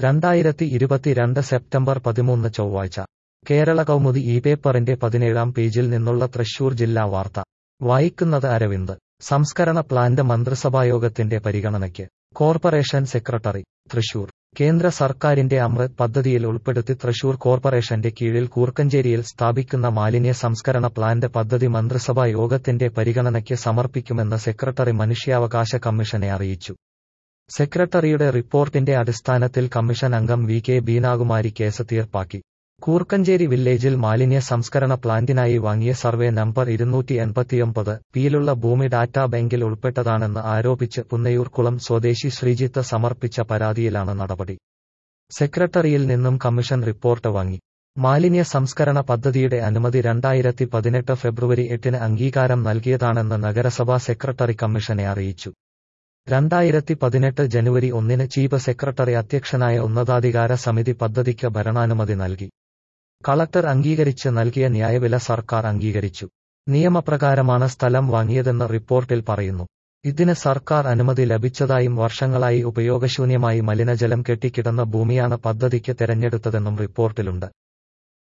രണ്ടായിരത്തി ഇരുപത്തിരണ്ട് സെപ്റ്റംബർ പതിമൂന്ന് ചൊവ്വാഴ്ച കേരള കൗമുദി ഈ പേപ്പറിന്റെ പതിനേഴാം പേജിൽ നിന്നുള്ള തൃശൂർ ജില്ലാ വാർത്ത വായിക്കുന്നത് അരവിന്ദ് സംസ്കരണ പ്ലാന്റ് മന്ത്രിസഭായോഗത്തിന്റെ പരിഗണനയ്ക്ക് കോർപ്പറേഷൻ സെക്രട്ടറി തൃശൂർ കേന്ദ്ര സർക്കാരിന്റെ അമൃത് പദ്ധതിയിൽ ഉൾപ്പെടുത്തി തൃശൂർ കോർപ്പറേഷന്റെ കീഴിൽ കൂർക്കഞ്ചേരിയിൽ സ്ഥാപിക്കുന്ന മാലിന്യ സംസ്കരണ പ്ലാന്റ് പദ്ധതി മന്ത്രിസഭാ യോഗത്തിന്റെ പരിഗണനയ്ക്ക് സമർപ്പിക്കുമെന്ന് സെക്രട്ടറി മനുഷ്യാവകാശ കമ്മീഷനെ അറിയിച്ചു സെക്രട്ടറിയുടെ റിപ്പോർട്ടിന്റെ അടിസ്ഥാനത്തിൽ കമ്മീഷൻ അംഗം വി കെ ബീനാകുമാരി കേസ് തീർപ്പാക്കി കൂർക്കഞ്ചേരി വില്ലേജിൽ മാലിന്യ സംസ്കരണ പ്ലാന്റിനായി വാങ്ങിയ സർവേ നമ്പർ ഇരുന്നൂറ്റി എൺപത്തിയൊമ്പത് പിയിലുള്ള ഭൂമി ഡാറ്റാ ബാങ്കിൽ ഉൾപ്പെട്ടതാണെന്ന് ആരോപിച്ച് പുന്നയൂർക്കുളം സ്വദേശി ശ്രീജിത്ത് സമർപ്പിച്ച പരാതിയിലാണ് നടപടി സെക്രട്ടറിയിൽ നിന്നും കമ്മീഷൻ റിപ്പോർട്ട് വാങ്ങി മാലിന്യ സംസ്കരണ പദ്ധതിയുടെ അനുമതി രണ്ടായിരത്തി പതിനെട്ട് ഫെബ്രുവരി എട്ടിന് അംഗീകാരം നൽകിയതാണെന്ന് നഗരസഭാ സെക്രട്ടറി കമ്മീഷനെ അറിയിച്ചു രണ്ടായിരത്തി പതിനെട്ട് ജനുവരി ഒന്നിന് ചീഫ് സെക്രട്ടറി അധ്യക്ഷനായ ഉന്നതാധികാര സമിതി പദ്ധതിക്ക് ഭരണാനുമതി നൽകി കളക്ടർ അംഗീകരിച്ച് നൽകിയ ന്യായവില സർക്കാർ അംഗീകരിച്ചു നിയമപ്രകാരമാണ് സ്ഥലം വാങ്ങിയതെന്ന് റിപ്പോർട്ടിൽ പറയുന്നു ഇതിന് സർക്കാർ അനുമതി ലഭിച്ചതായും വർഷങ്ങളായി ഉപയോഗശൂന്യമായി മലിനജലം കെട്ടിക്കിടന്ന ഭൂമിയാണ് പദ്ധതിക്ക് തെരഞ്ഞെടുത്തതെന്നും റിപ്പോർട്ടിലുണ്ട്